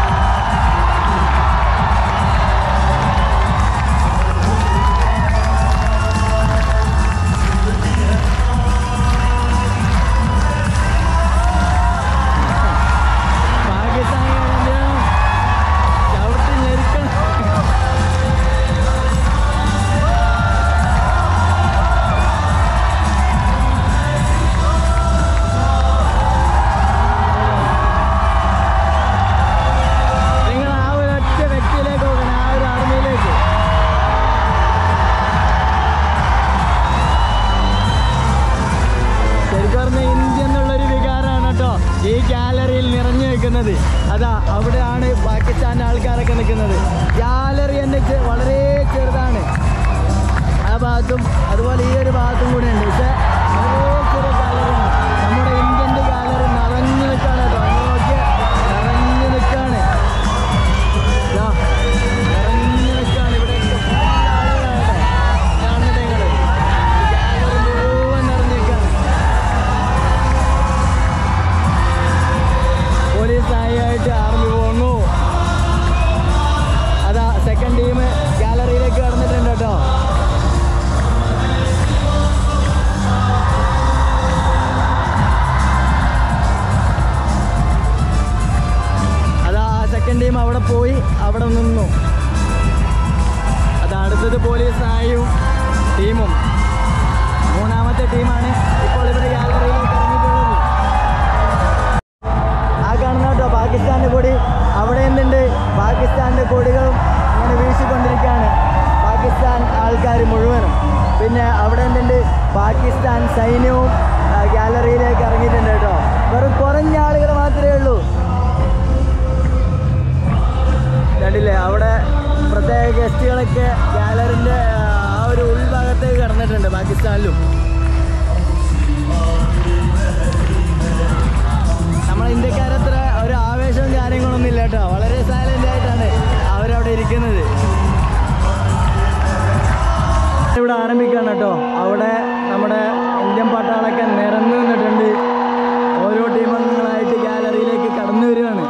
പാകിസ്ഥാനികളുടെ ചവിട്ടി ഞെരുക്കണം നിങ്ങൾ ആ ഒരു ഒറ്റ വ്യക്തിയിലേക്ക് നോക്കണം ആ ഒരു ആർമിയിലേക്ക് ശരിക്കും പറഞ്ഞ ഇന്ത്യ എന്നുള്ളൊരു വികാരമാണ് കേട്ടോ ഈ ഗാലറിയിൽ നിറഞ്ഞു നിൽക്കുന്നത് അതാ അവിടെയാണ് പാകിസ്ഥാൻ്റെ ആൾക്കാരൊക്കെ നിൽക്കുന്നത് ഗാലറി എന്ന് ചെ- വളരെ ചെറുതാണ് ആ ഭാഗത്തും അതുപോലെ ഈ ഒരു ഭാഗത്തും കൂടെ ഉണ്ട് പക്ഷേ വളരെ ചെറിയ ഗാലറിയാണ് നമ്മുടെ ഇന്ത്യൻ്റെ ഗാലറി നിറഞ്ഞു നിൽക്കുകയാണ് കേട്ടോ നിങ്ങൾ നോക്കിയേ നിറഞ്ഞു നിൽക്കുകയാണ് ദാ, നിറഞ്ഞു നിൽക്കുകയാണ് ഇവിടെയൊക്കെ full ആളുകളാണ് കേട്ടോ. കാണുന്നുണ്ടോ നിങ്ങള്? ഈ ഗാലറി മുഴുവൻ നിറഞ്ഞു നിൽക്കുകയാണ് പോലീസ് നായയായിട്ട് ആർമി പോന്നു അതാ സെക്കൻഡ് ടീം ഗാലറിയിലേക്ക് കടന്നിട്ടുണ്ട് കേട്ടോ അതാ സെക്കൻഡ് ടീം അവിടെ പോയി അവിടെ നിന്നു അത് അടുത്തത് പോലീസ് നായയും ടീമും മൂന്നാമത്തെ ടീമാണ് ഇപ്പോൾ ഇവിടെ ഗാലറിയിലേക്ക് ഇറങ്ങിയിട്ടുള്ളത് ആ കാണുന്ന കേട്ടോ പാകിസ്ഥാന്റെ കൊടി അവിടെ എന്തുണ്ട് പാകിസ്ഥാന്റെ കൊടികളും ഇങ്ങനെ വീശിക്കൊണ്ടിരിക്കുകയാണ് പാകിസ്ഥാൻ ആൾക്കാർ മുഴുവനും പിന്നെ അവിടെ എന്തുണ്ട് പാകിസ്ഥാൻ സൈന്യവും ആ, ഗാലറിയിലേക്ക് ഇറങ്ങിയിട്ടുണ്ട് കേട്ടോ വെറും കുറഞ്ഞ ആളുകൾ മാത്രമേ ഉള്ളൂ കണ്ടില്ലേ അവിടെ പ്രത്യേക ഗസ്റ്റുകളൊക്കെ ഗാലറിൻ്റെ ആ ഒരു ഉൾഭാഗത്തേക്ക് കടന്നിട്ടുണ്ട് പാകിസ്ഥാനിലും നമ്മളെ ഇന്ത്യക്കാരത്ര ഒരു ആവേശവും കാര്യങ്ങളൊന്നും ഇല്ല കേട്ടോ വളരെ സൈലന്റ് ആയിട്ടാണ് അവരവിടെ ഇരിക്കുന്നത് ഇവിടെ ആരംഭിക്കുകയാണ് കേട്ടോ അവിടെ നമ്മുടെ ഇന്ത്യൻ പട്ടാളൊക്കെ നിരന്നു നിന്നിട്ടുണ്ട് ഓരോ ടീം അംഗങ്ങളായിട്ട് ഗാലറിയിലേക്ക് കടന്നു വരികയാണ്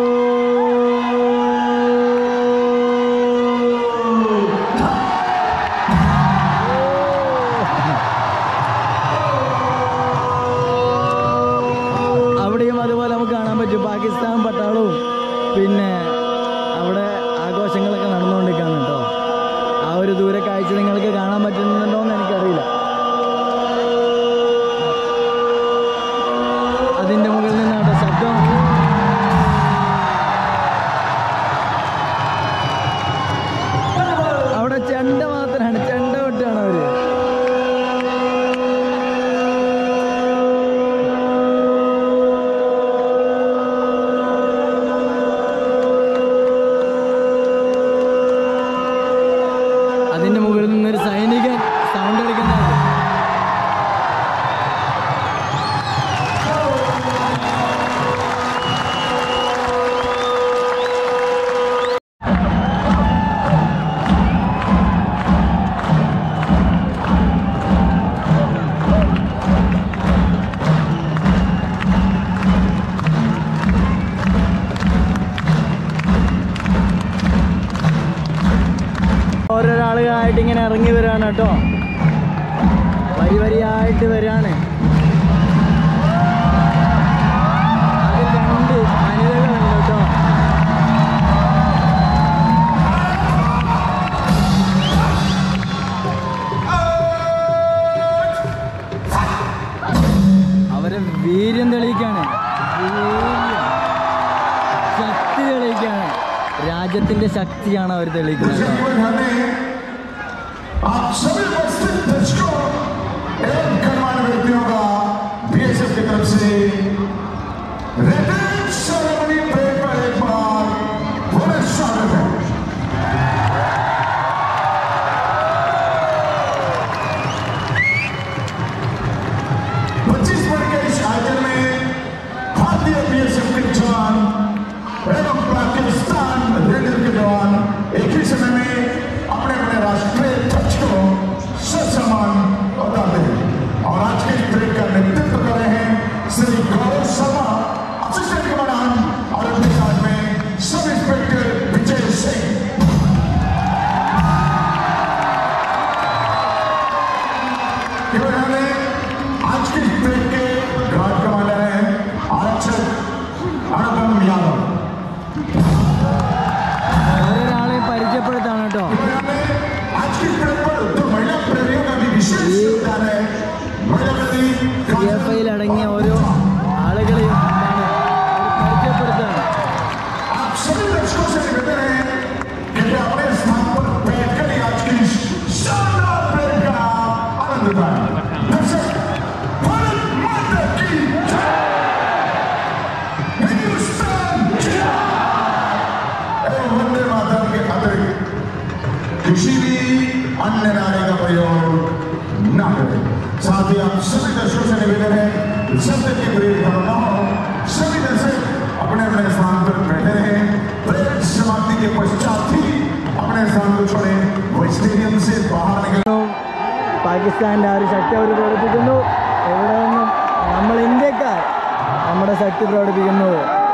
അവിടെയും അതുപോലെ നമുക്ക് കാണാൻ പറ്റും പാകിസ്ഥാൻ പട്ടാളവും പിന്നെ അവിടെ ആഘോഷങ്ങളൊക്കെ നടന്നുകൊണ്ടിരിക്കുകയാണ് കേട്ടോ ആ ഒരു ദൂരെ കാഴ്ച നിങ്ങൾക്ക് കാണാൻ പറ്റുന്നുണ്ടോ എന്ന് എനിക്കറിയില്ല വരിയായിട്ട് ഇങ്ങനെ ഇറങ്ങി വരികയാണ് കേട്ടോ വരി വരിയായിട്ട് വരികയാണ് അതിൽ രണ്ട് വനിതകളുണ്ട് കേട്ടോ അവരെ വീര്യം തെളിയിക്കാണ് വീര്യം. ശക്തി തെളിയിക്കാണ് രാജ്യത്തിന്റെ ശക്തിയാണ് അവർ തെളിയിക്കുന്നത് കേട്ടോ. जीवन हमें आप सभी उपस्थित दर्शकों एवं गणमान्य व्यक्तियों का बीएसएफ की तरफ से रिटर्न सेरेमनी पे पर एक बार पुनः स्वागत है पच्चीस वर्ष के इस आयोजन में भारतीय बीएसएफ के जवान एवं पाकिस्तान रेलवे के जवान एक ही समय में अपने अपने राष्ट्रीय ध्वज को ससम्मान बताते हैं और आज के इस परेड का नेतृत्व कर रहे हैं श्री गौरव शर्मा असिस्टेंट कमांडेंट और उनके साथ में सब इंस्पेक्टर विजय सिंह केवल हमें आज की इस परेड के गार्ड कमांडर हैं आरक्षक अनुपम यादव ഒരാളെ പരിചയപ്പെടുത്താണ് കേട്ടോ आज की परेड पर दो महिला प्रेमियों का भी विशेष योगदान है महिला प्रति പി എഫ് ഐയിൽ अടങ്ങിയ ഓരോ ആളുകളെയും എന്താണ് അവർ പരിചയപ്പെടുത്താണ് आप सभी दर्शकों से निवेदन है कि वे अपने स्थान पर बैठकर ही आज की इस शानदार परेड का आनंद उठाएं दर्शक भारत माता की जय हिंदुस्तान जिंदाबाद एवं वंदे मातरम के अतिरिक्त किसी भी अन्य नारे का प्रयोग न करें साथ ही आप सभी दर्शकों से निवेदन है कि शब्द की परेड करो न हो सभी दर्शक अपने अपने स्थान पर बैठे रहे परेड समाप्ति के पश्चात ही अपने स्थान को छोड़े वो स्टेडियम से बाहर निकल പാകിസ്ഥാൻ്റെ ആ ഒരു ശക്തി അവർ പ്രകടിപ്പിക്കുന്നു എവിടെ നിന്നും നമ്മൾ ഇന്ത്യക്കാർ നമ്മുടെ ശക്തി പ്രകടിപ്പിക്കുന്നു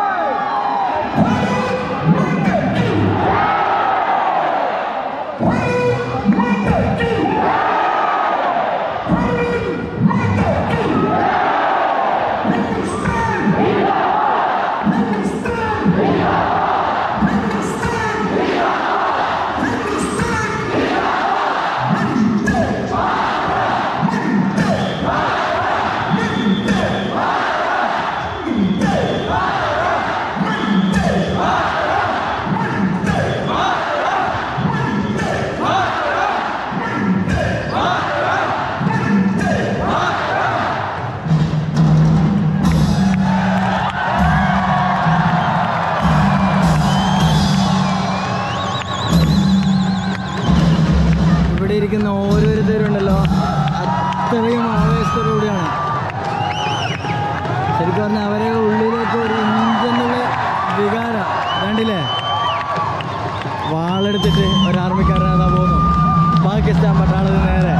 ഇവിടെ ഇരിക്കുന്ന ഓരോരുത്തരും ഉണ്ടല്ലോ അത്രയും ആവേശത്തോടുകൂടിയാണ് ശരിക്കും പറഞ്ഞാൽ അവരെ ഉള്ളിലേക്ക് ഒരു ഇഞ്ചെന്നുള്ള വികാരം കണ്ടില്ലേ വാളെടുത്തിട്ട് ഒരു ആർമിക്കാരൻ അതാ പോകുന്നു പാകിസ്ഥാൻ പട്ടാളത്തിന് നേരെ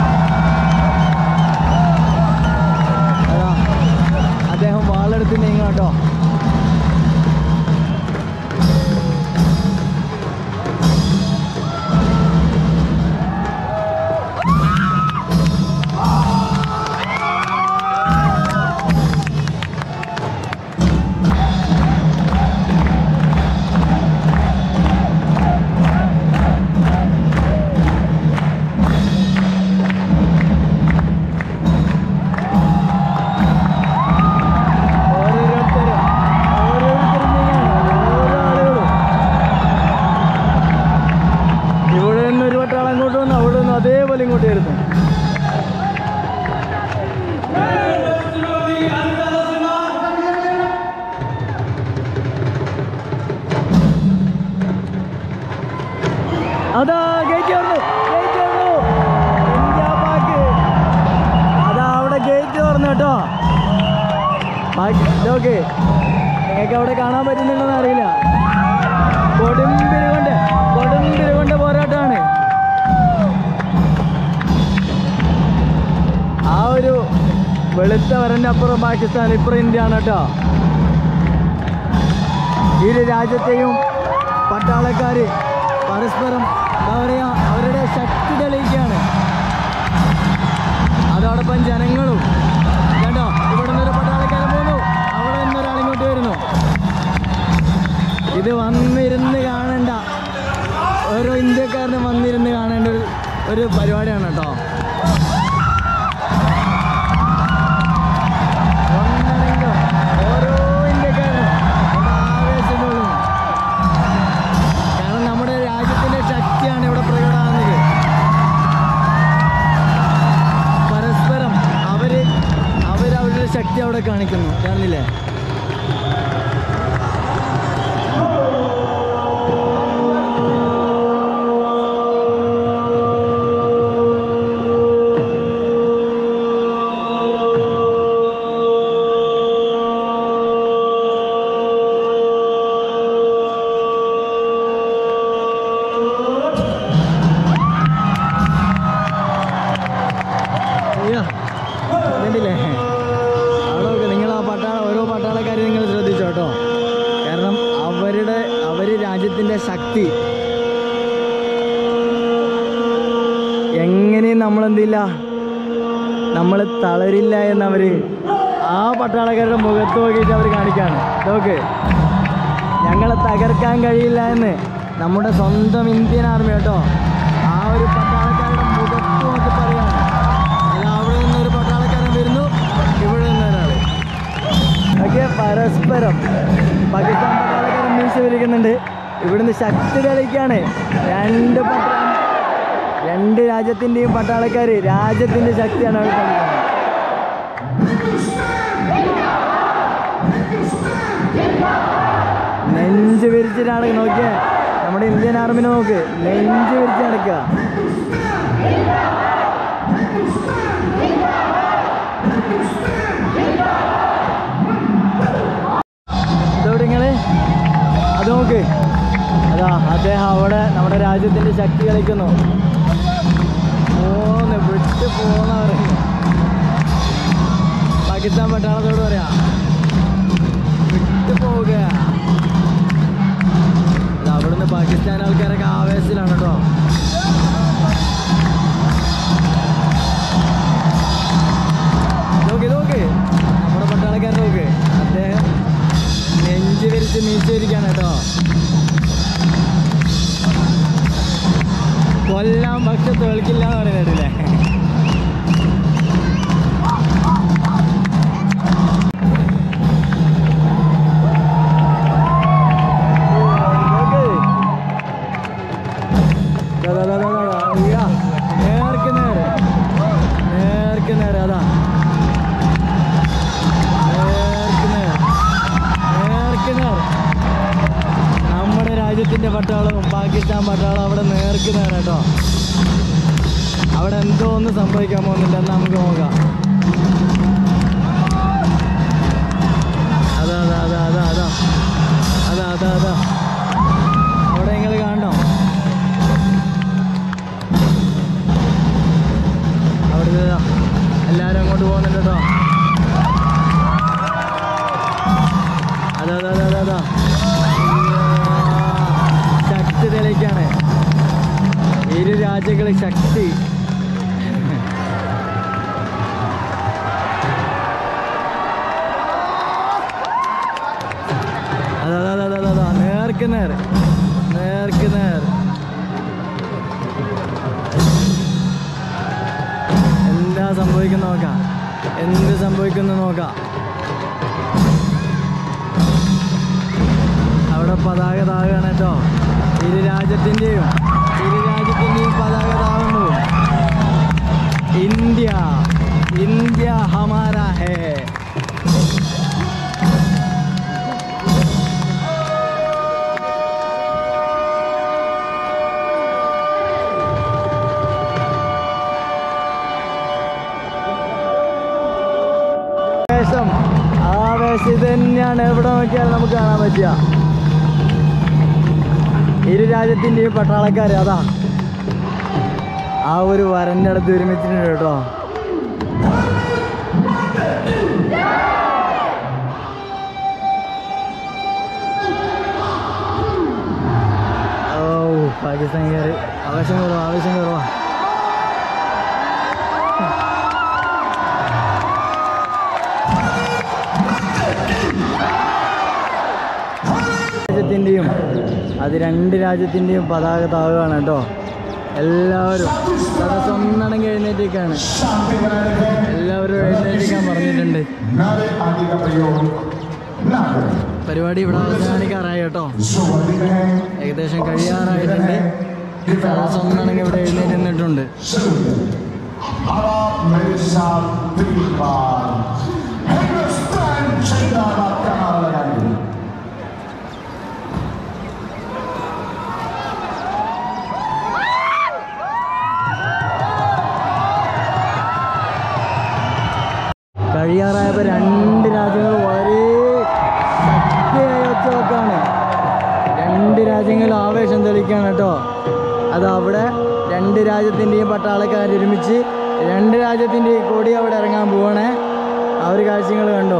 അതാ അദ്ദേഹം വാളെടുത്ത് നീങ്ങാട്ടോ ഓരോരുത്തരും ഓരോരുത്തരും നീങ്ങാണ് ഓരോ ആളുകളും ഇവിടെ നിന്ന് ഒരു വട്ടം അങ്ങോട്ട് വന്നു അവിടെ നിന്ന് അതേപോലെ ഇങ്ങോട്ട് വരുന്നു അതാ ഗേറ്റ് തുറന്നു ഗേറ്റ് തുറന്നു ഇന്ത്യ പാക്ക് അതാ അവിടെ ഗേറ്റ് തുറന്നു കേട്ടോ ബാക്കി ഇതൊക്കെ നിങ്ങൾക്ക് അവിടെ കാണാൻ പറ്റുന്നുണ്ടെന്ന് അറിയില്ല കൊടുമ്പിരി കൊണ്ട് കൊടുമ്പിരി കൊണ്ട് പോരാട്ടമാണ് ആ ഒരു വെളുത്ത വരൻ്റെ അപ്പുറം പാകിസ്ഥാൻ ഇപ്പുറം ഇന്ത്യ ആണ് കേട്ടോ ഇരു രാജ്യത്തെയും പട്ടാളക്കാർ പരസ്പരം എന്താ പറയുക അവരുടെ ശക്തി തെളിയിക്കുകയാണ് അതോടൊപ്പം ജനങ്ങളും കണ്ടോ ഇവിടെ നിന്നൊരു പട്ടാളക്കാരൻ പോകുന്നു അവിടെ നിന്നൊരാൾ ഇങ്ങോട്ട് വരുന്നു ഇത് വന്നിരുന്ന് കാണേണ്ട ഓരോ ഇന്ത്യക്കാരനും വന്നിരുന്ന് കാണേണ്ട ഒരു ഒരു പരിപാടിയാണ് കേട്ടോ ഒന്നടങ്കം ഓരോ ഇന്ത്യക്കാരനും ഇവിടെ ആവേശം കൊള്ളുന്നു കാരണം നമ്മുടെ രാജ്യത്തിന്റെ ശക്തിയാണ് ഇവിടെ പ്രകടമാകുന്നത് പരസ്പരം അവര് അവരവരുടെ ശക്തി അവിടെ കാണിക്കുന്നു കാണുന്നില്ലേ അയ്യോ കണ്ടില്ലേ അവിടെ നിങ്ങൾ ആ പട്ടാള ഓരോ പട്ടാളക്കാരെ നിങ്ങൾ ശ്രദ്ധിച്ചോ കേട്ടോ കാരണം അവരുടെ അവർ രാജ്യത്തിൻ്റെ ശക്തി എങ്ങനെയും നമ്മളെന്തില്ല നമ്മൾ തളരില്ല എന്നവർ ആ പട്ടാളക്കാരുടെ മുഖത്ത് നോക്കിയിട്ട് അവർ കാണിക്കാണ് നോക്ക് ഞങ്ങളെ തകർക്കാൻ കഴിയില്ല എന്ന് നമ്മുടെ സ്വന്തം ഇന്ത്യൻ ആർമി കേട്ടോ ആ ഒരു പട്ടാളക്കാരുടെ മുഖത്ത് നോക്കി പറയാണ് അല്ല അവിടെ നിന്ന് ഒരു പട്ടാളക്കാരൻ വരുന്നു ഇവിടെ നിന്ന് ഒരാൾ ഒക്കെ പരസ്പരം പാകിസ്ഥാൻ പട്ടാളക്കാരൻ മീശ വിളിക്കുന്നുണ്ട് ഇവിടുന്ന് ശക്തി തെളിയിക്കാണ് രണ്ട് പട്ടാ രണ്ട് രാജ്യത്തിൻ്റെയും പട്ടാളക്കാർ രാജ്യത്തിൻ്റെ ശക്തിയാണ് അവർ കളിക്കുന്നത് നെഞ്ച് വിരിച്ചിട്ടാണ് നോക്കിയേ നമ്മുടെ ഇന്ത്യൻ ആർമിനെ നോക്ക് നെഞ്ച് വിരിച്ച് നടക്കുക ഇതോടെ നിങ്ങള് അത് നോക്ക് അതാ അദ്ദേഹം അവിടെ നമ്മുടെ രാജ്യത്തിന്റെ ശക്തി കളിക്കുന്നു പോന്ന് വിട്ട് പോന്ന പറയുന്നു പാകിസ്ഥാൻ പട്ടാളത്തോട് പറയാ വിട്ട് പോവുക അത് അവിടുന്ന് പാകിസ്ഥാൻ ആൾക്കാരൊക്കെ ആവേശത്തിലാണ് കേട്ടോ നോക്ക് നോക്ക് നമ്മുടെ പട്ടാളക്കാരൻ നോക്ക് അദ്ദേഹം നെഞ്ച് വിരിച്ച് മീച്ചിരിക്കാണ് കേട്ടോ കൊല്ലാൻ പക്ഷെ തോൽക്കില്ല എന്ന് പറയുന്നില്ലേ നേർക്ക് നേരെ നേർക്ക് നേരെ അതാ നേർക്ക് നേരെ നേർക്ക് നേരെ നമ്മുടെ രാജ്യത്തിന്റെ പട്ടാളവും പാകിസ്ഥാൻ പട്ടാളം അവിടെ നേർക്ക് നേരെ കേട്ടോ അവിടെ എന്തോ ഒന്ന് സംഭവിക്കാൻ പോകുന്നുണ്ട് എന്ന് നമുക്ക് നോക്കാം അതാ അതാ അതാ അതാ അതാ അതാ അതാ അതാ അവിടെ നിങ്ങൾ കാണണോ അവിടെ ഇതാ. എല്ലാവരും അങ്ങോട്ട് പോകുന്നുണ്ട് കേട്ടോ അതാ അതാ അതാ അതാ ശക്തി തെളിയിക്കാണ് ഇരു രാജ്യങ്ങളെ ശക്തി അതാ അതാ അതാ അതാ അതാ നേർക്ക് നേർ നേർക്ക് നേർ എന്താ സംഭവിക്കുന്ന നോക്കാം എന്ത് സംഭവിക്കുന്നു നോക്കാം അവിടെ പതാക താകുകയാണ് കേട്ടോ ഇരു രാജ്യത്തിൻ്റെയും ഇരു രാജ്യത്തിൻ്റെയും പതാക താകുന്നു ഇന്ത്യ ഇന്ത്യ ഹമാര ഹേ ആവേശം ആവേശം ഇത് തന്നെയാണ് എവിടെ നോക്കിയാലും നമുക്ക് കാണാൻ പറ്റുക ഇരു രാജ്യത്തിൻ്റെയും പട്ടാളക്കാർ അതാ ആ ഒരു വരൻ്റെ അടുത്ത് ഒരുമിച്ചിട്ടുണ്ട് കേട്ടോ ഓ പാകിസ്ഥാൻകാർ ആവേശം കുറവാ ആവേശം കുറവാ രാജ്യത്തിൻ്റെയും അത് രണ്ട് രാജ്യത്തിൻ്റെയും പതാക താവുകയാണ് കേട്ടോ എല്ലാവരും സദസ് ഒന്നടങ്കി എഴുന്നേറ്റേക്കാണ് എല്ലാവരും എഴുന്നേറ്റിക്കാൻ പറഞ്ഞിട്ടുണ്ട് പരിപാടി ഇവിടെ അവസാനിക്കാറായി കേട്ടോ ഏകദേശം കഴിയാറായിട്ടുണ്ട് സദസ് ഒന്നടങ്കി ഇവിടെ എഴുന്നേറ്റ് നിന്നിട്ടുണ്ട് Arab Malaysia Taliban. Hindustan China Kamala കഴിയാറായപ്പോൾ രണ്ട് രാജ്യങ്ങൾ വളരെ ശക്തിയായ ഒച്ചവെക്കാണ് രണ്ട് രാജ്യങ്ങൾ ആവേശം തെളിക്കുകയാണ് കേട്ടോ അത് അവിടെ രണ്ട് രാജ്യത്തിൻ്റെയും പട്ടാളക്കാർ ഒരുമിച്ച് രണ്ട് രാജ്യത്തിൻ്റെയും കൊടി അവിടെ ഇറങ്ങാൻ പോവാണേ ആ ഒരു കാഴ്ചകൾ കണ്ടോ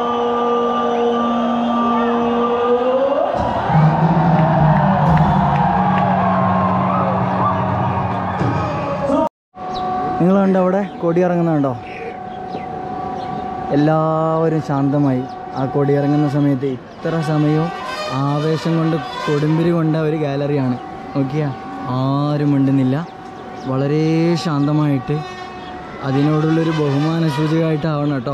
നിങ്ങൾ കണ്ടോ അവിടെ കൊടി ഇറങ്ങുന്നുണ്ടോ എല്ലാവരും ശാന്തമായി ആ കൊടി ഇറങ്ങുന്ന സമയത്ത് ഇത്ര സമയവും ആവേശം കൊണ്ട് കൊടുമ്പിരി കൊണ്ട ഒരു ഗാലറിയാണ് നോക്കിയാ ആരും മിണ്ടുന്നില്ല വളരെ ശാന്തമായിട്ട് അതിനോടുള്ളൊരു ബഹുമാന സൂചകമായിട്ടാവണം കേട്ടോ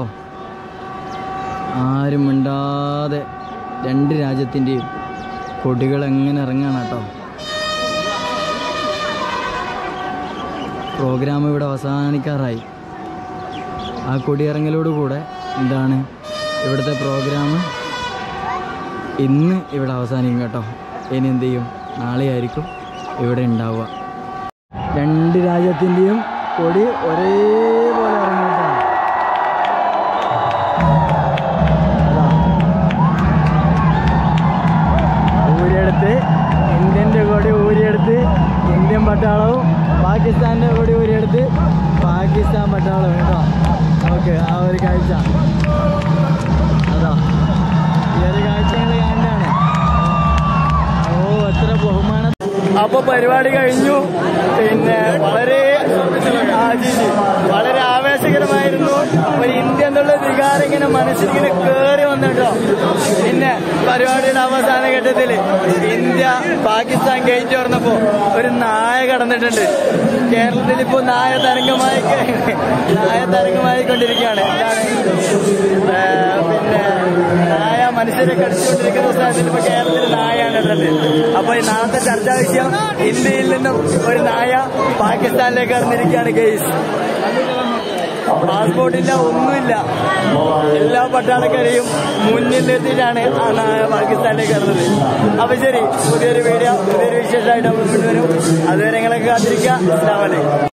ആരും മിണ്ടാതെ രണ്ട് രാജ്യത്തിൻ്റെയും കൊടികൾ എങ്ങനെ ഇറങ്ങുകയാണ് കേട്ടോ പ്രോഗ്രാം ഇവിടെ അവസാനിക്കാറായി ആ കൊടിയിറങ്ങലോടുകൂടെ എന്താണ് ഇവിടുത്തെ പ്രോഗ്രാം ഇന്ന് ഇവിടെ അവസാനിക്കും കേട്ടോ ഇനി എന്ത് ചെയ്യും നാളെ ആയിരിക്കും ഇവിടെ ഉണ്ടാവുക രണ്ട് രാജ്യത്തിൻ്റെയും കൊടി ഒരേപോലെ ഇറങ്ങും കേട്ടോ അതാ ഊരിയെടുത്ത് ഇന്ത്യൻ്റെ കൊടി ഊരിയെടുത്ത് ഇന്ത്യൻ പട്ടാളവും പാകിസ്ഥാൻ്റെ കൊടി ഊരിയെടുത്ത് പാകിസ്ഥാൻ പട്ടാളവും കേട്ടോ ഓക്കെ ആ ഒരു കാഴ്ച അതാ ഈ ഒരു കാഴ്ച ഞങ്ങൾ കാണാണ് ഓ എത്ര ബഹുമാനം അപ്പൊ പരിപാടി കഴിഞ്ഞു പിന്നെ വളരെ ആ, ജി, ജി. വളരെ ആവേശകരമായിരുന്നു ഒരു ഇന്ത്യ എന്നുള്ള വികാരം ഇങ്ങനെ മനസ്സിൽ ഇങ്ങനെ കേറി വന്നിട്ടോ പിന്നെ പരിപാടിയുടെ അവസാന ഘട്ടത്തിൽ ഇന്ത്യ പാകിസ്ഥാൻ ഗേറ്റ് തുറന്നപ്പോ ഒരു നായ കടന്നിട്ടുണ്ട് കേരളത്തിൽ ഇപ്പോ നായ തരംഗമായി നായ തരംഗമായി കൊണ്ടിരിക്കുകയാണ് എന്താണ് ഏ, പിന്നെ നായ മനുഷ്യരെ കടിച്ചുകൊണ്ടിരിക്കുന്ന സ്ഥലത്തിൽ ഇപ്പൊ കേരളത്തിൽ നായാണ് ഉള്ളത് അപ്പൊ ഈ നാളത്തെ ചർച്ചാ വിഷയം ഇന്ത്യയിൽ നിന്നും ഒരു നായ പാകിസ്ഥാനിലേക്ക് കടന്നിരിക്കുകയാണ് കേസ് പാസ്പോർട്ടില്ല ഒന്നുമില്ല എല്ലാ പട്ടാളക്കാരെയും മുന്നിൽ നിർത്തിയിട്ടാണ് ആ നായ പാകിസ്ഥാനിലേക്ക് കടന്നത് അപ്പൊ ശരി പുതിയൊരു വീഡിയോ പുതിയൊരു വിശേഷമായിട്ട് നമ്മൾ കൊണ്ടുവരും അതുവരെ നിങ്ങളൊക്കെ കാത്തിരിക്കുക അസ്സലാമു അലൈക്കും